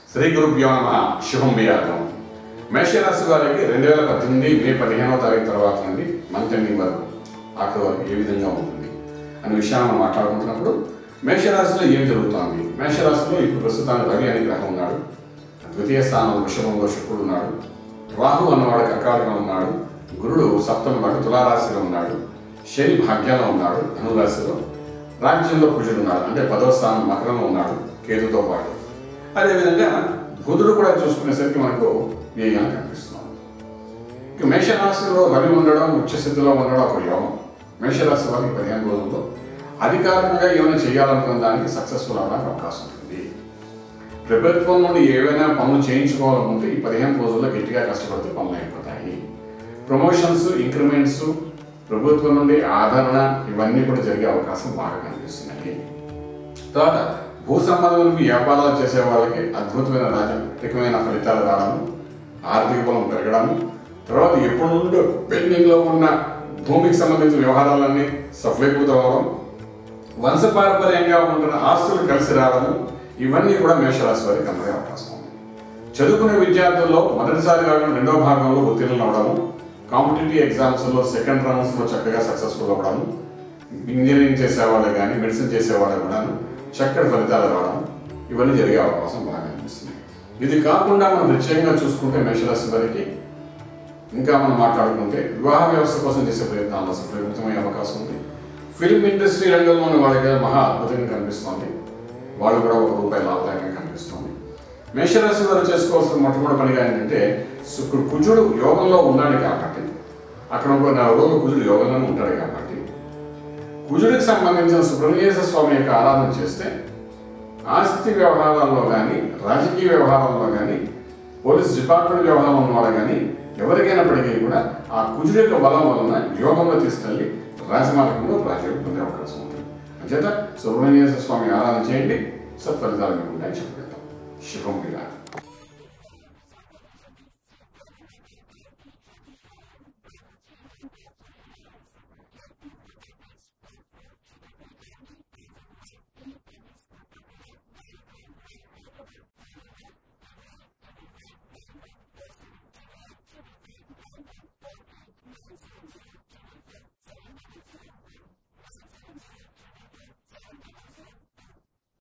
శ్రీ గురుభ్యో నమ శుభం వ్యాధం మేషరాశి వారికి రెండు వేల పద్దెనిమిది మే పదిహేనవ తారీఖు తర్వాత నుండి మంత్ ఎండింగ్ వరకు ఆఖరి వరకు ఏ విధంగా ఉంటుంది అనే విషయాన్ని మనం మాట్లాడుకుంటున్నప్పుడు మేషరాశిలో ఏం జరుగుతోంది మేషరాశిలో ఇప్పుడు ప్రస్తుతానికి రవి అనే గ్రహం ఉన్నాడు ద్వితీయ స్థానంలో వృషభంలో శుక్రుడు ఉన్నాడు రాహు అన్నవాడు కర్కాటకంలో ఉన్నాడు గురుడు సప్తమ వాడు తులారాశిలో ఉన్నాడు శని భాగ్యంలో ఉన్నాడు ధనురాశిలో రాజ్యంలో కుజుడు ఉన్నాడు అంటే పదవ స్థానం మకరంలో ఉన్నాడు కేతుతో పాటు అదేవిధంగా బుధుడు కూడా చూసుకునేసరికి మనకు వ్యయంగా కనిపిస్తున్నాం ఇక మేషరాశిలో రవి ఉండడం ఉచ్చస్థితిలో ఉండడం ఒక యోగం మేషరాశి వారికి పదిహేను రోజుల్లో అధికారికంగా ఏమైనా చేయాలనుకున్న దానికి సక్సెస్ఫుల్ అవడానికి అవకాశం ఉంటుంది ప్రభుత్వం నుండి ఏవైనా పనులు చేయించుకోవాలనుకుంటే ఈ పదిహేను రోజుల్లో gట్టిగా కష్టపడితే పనులు అయిపోతాయి ప్రమోషన్స్ ఇంక్రిమెంట్స్ ప్రభుత్వం నుండి ఆదరణ ఇవన్నీ కూడా జరిగే అవకాశం బాగా కనిపిస్తున్నాయి తర్వాత భూ సంబంధమైన వ్యాపారాలు చేసే వాళ్ళకి అద్భుతమైన రాజకీయమైన ఫలితాలు రావడం ఆర్థిక బలం పెరగడం తర్వాత ఎప్పటి నుండో పెండింగ్లో ఉన్న భూమికి సంబంధించిన వ్యవహారాలన్నీ సఫలీకృతం అవడం వంశపారంపర్యంగా ఉంటున్న ఆస్తులు కలిసి రావడం ఇవన్నీ కూడా మేషరాశి వారికి కనబడే అవకాశం ఉంది చదువుకునే విద్యార్థుల్లో మొదటిసారి కాకుండా రెండవ భాగంలో ఉత్తీర్ణులు అవడము కాంపిటేటివ్ ఎగ్జామ్స్లో సెకండ్ రౌండ్స్లో చక్కగా సక్సెస్ఫుల్ అవ్వడము ఇంజనీరింగ్ చేసేవాళ్ళు కానీ మెడిసిన్ చేసేవాళ్ళు కూడా చక్కటి ఫలితాలు రావడం ఇవన్నీ జరిగే అవకాశం బాగా కనిపిస్తుంది ఇది కాకుండా మనం ప్రత్యేకంగా చూసుకుంటే మేషరాశి వారికి ఇంకా మనం మాట్లాడుకుంటే వివాహ వ్యవస్థ కోసం చేసే ప్రయత్నాల్లో సఫలీకృతమయ్యే అవకాశం ఉంది ఫిల్మ్ ఇండస్ట్రీ రంగంలో ఉన్న వాళ్ళకి మహా అద్భుతంగా కనిపిస్తోంది వాళ్ళు కూడా ఒక రూపాయి లాభదాయకంగా కనిపిస్తోంది మేషరాశి వారు చేసుకోవాల్సిన మొట్టమొదటి పనిగా ఏంటంటే శుక్రుడు కుజుడు యోగంలో ఉన్నాడు కాబట్టి అక్కడ ఒక నెల రోజులు కుజుడు యోగంలోనే ఉంటాడు కాబట్టి కుజుడికి సంబంధించిన సుబ్రహ్మణ్యేశ్వర స్వామి యొక్క ఆరాధన చేస్తే ఆస్తి వ్యవహారాల్లో కానీ రాజకీయ వ్యవహారాల్లో కానీ పోలీస్ డిపార్ట్మెంట్ వ్యవహారంలో ఉన్నవాడు కానీ ఎవరికైనప్పటికీ కూడా ఆ కుజుడు యొక్క బలం వలన యోగంలో తీసుకెళ్ళి రాజమార్గంలో రాజయోగం పొందే అవకాశం ఉంటుంది అంచేత సుబ్రహ్మణ్యేశ్వర స్వామి ఆరాధన చేయండి సత్ఫలితాలు మీకు ఉంటాయని చెప్పగలుగుతాం శుభం విరాట్